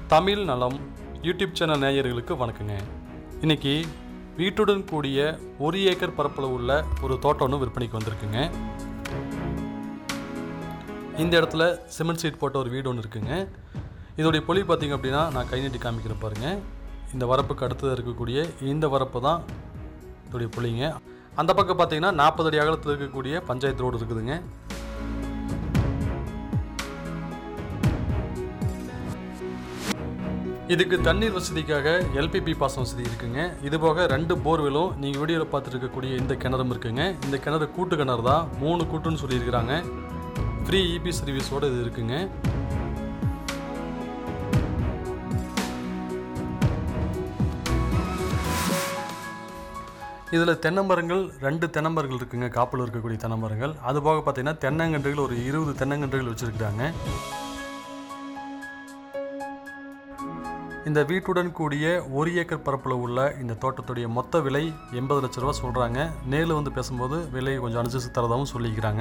தமிழ் நலம் YouTube channel நேயர்களுக்கு வணக்கங்க இன்னைக்கு வீட்டுடன் கூடிய ஒரு ஏக்கர் பரப்பளவு உள்ள ஒரு தோட்டம் ஒன்று விற்பனைக்கு வந்திருக்குங்க இந்த இடத்துல சிமெண்ட் சீட் போட்ட ஒரு வீடு ஒன்று இருக்குங்க இதோடைய பொலி பார்த்தீங்க அப்படின்னா நான் கை நீட்டி காமிக்கிறேன் பாருங்க இந்த வரப்புக்கு அடுத்தது இருக்கக்கூடிய இந்த வரப்பு தான் இதோடைய பொலிங்க அந்த பக்கம் பார்த்தீங்கன்னா நாற்பது அடி அகலத்தில் இருக்கக்கூடிய பஞ்சாயத்து ரோடு இருக்குதுங்க இதுக்கு தண்ணீர் வசதிக்காக எல்பிபி பாசன வசதி இருக்குங்க இது போக ரெண்டு போர்வெலும் நீங்கள் வீடியோவில் பார்த்துட்டு இருக்கக்கூடிய இந்த கிணறும் இருக்குங்க இந்த கிணறு கூட்டு கிணறு தான் மூணு கூட்டுன்னு சொல்லியிருக்கிறாங்க ஃப்ரீ இபி சர்வீஸோடு இது இருக்குங்க இதில் தென்னமரங்கள் ரெண்டு தென்னமரங்கள் இருக்குங்க காப்பில் இருக்கக்கூடிய தென்னமரங்கள் அது போக பார்த்தீங்கன்னா தென்னங்கன்றுகள் ஒரு இருபது தென்னங்கன்றுகள் வச்சுருக்குறாங்க இந்த வீட்டுடன் கூடிய ஒரு ஏக்கர் பரப்பில் உள்ள இந்த தோட்டத்துடைய மொத்த விலை எண்பது லட்ச ரூபா சொல்கிறாங்க நேரில் வந்து பேசும்போது விலை கொஞ்சம் அனுசரித்து தரதாகவும் சொல்லிக்கிறாங்க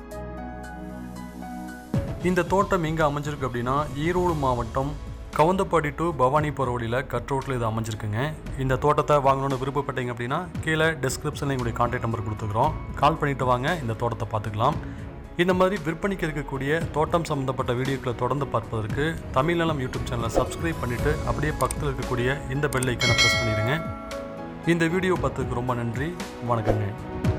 இந்த தோட்டம் எங்கே அமைஞ்சிருக்கு அப்படின்னா ஈரோடு மாவட்டம் கவுந்தப்பாடி டு பவானி போகிற வழியில் கட் ரோட்டில் இது அமைஞ்சிருக்குங்க இந்த தோட்டத்தை வாங்கணும்னு விருப்பப்பட்டீங்க அப்படின்னா கீழே டிஸ்கிரிப்ஷனில் எங்களுடைய கான்டாக்ட் நம்பர் கொடுத்துக்கிறோம் கால் பண்ணிட்டு வாங்க இந்த தோட்டத்தை பார்த்துக்கலாம் இந்த மாதிரி விற்பனைக்கு இருக்கக்கூடிய தோட்டம் சம்மந்தப்பட்ட வீடியோக்களை தொடர்ந்து பார்ப்பதற்கு தமிழ்நலம் யூடியூப் சேனலை சப்ஸ்கிரைப் பண்ணிவிட்டு அப்படியே பக்கத்தில் இருக்கக்கூடிய இந்த பெல் ஐக்கனை ப்ரெஸ் பண்ணிடுங்க இந்த வீடியோ பார்த்ததுக்கு ரொம்ப நன்றி வணக்கங்க